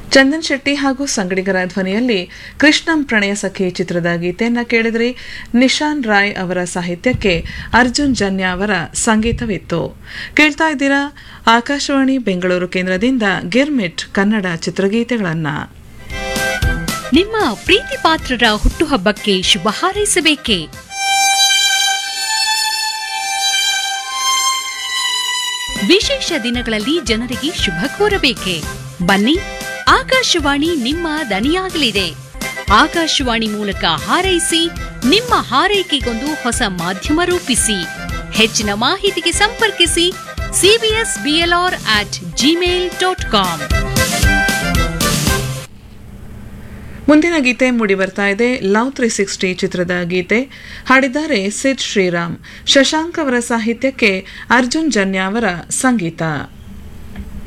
ಚಂದನ್ ಶೆಟ್ಟಿ ಹಾಗೂ ಸಂಗಡಿಗರ ಧ್ವನಿಯಲ್ಲಿ ಕೃಷ್ಣಂ ಪ್ರಣಯ ಸಖಿ ಚಿತ್ರದ ಗೀತೆಯನ್ನ ಕೇಳಿದ್ರಿ ನಿಶಾನ್ ರಾಯ್ ಅವರ ಸಾಹಿತ್ಯಕ್ಕೆ ಅರ್ಜುನ್ ಜನ್ಯ ಅವರ ಸಂಗೀತವಿತ್ತು ಕೇಳ್ತಾ ಇದ್ದೀರಾ ಆಕಾಶವಾಣಿ ಬೆಂಗಳೂರು ಕೇಂದ್ರದಿಂದ ಗಿರ್ಮಿಟ್ ಕನ್ನಡ ಚಿತ್ರಗೀತೆಗಳನ್ನ ನಿಮ್ಮ ಪ್ರೀತಿ ಪಾತ್ರರ ಹುಟ್ಟುಹಬ್ಬಕ್ಕೆ ಶುಭ ಹಾರೈಸಬೇಕೇ ವಿಶೇಷ ದಿನಗಳಲ್ಲಿ ಜನರಿಗೆ ಶುಭ ಕೋರಬೇಕೆ ಬನ್ನಿ ಆಕಾಶವಾಣಿ ನಿಮ್ಮ ದನಿಯಾಗಲಿದೆ ಆಕಾಶವಾಣಿ ಮೂಲಕ ಹಾರೈಸಿ ನಿಮ್ಮ ಹಾರೈಕೆಗೊಂದು ಹೊಸ ಮಾಧ್ಯಮ ರೂಪಿಸಿ ಹೆಚ್ಚಿನ ಮಾಹಿತಿಗೆ ಸಂಪರ್ಕಿಸಿ CBS BLR at gmail dot com ಮುಂದಿನ ಗೀತೆ ಮೂಡಿ ಬರ್ತಾ ಇದೆ ಲವ್ ತ್ರೀ ಸಿಕ್ಸ್ಟಿ ಚಿತ್ರದ ಗೀತೆ ಹಾಡಿದ್ದಾರೆ ಸಿದ್ ಶ್ರೀರಾಮ್ ಶಶಾಂಕ್ ಅವರ ಸಾಹಿತ್ಯಕ್ಕೆ ಅರ್ಜುನ್ ಜನ್ಯ ಅವರ ಸಂಗೀತ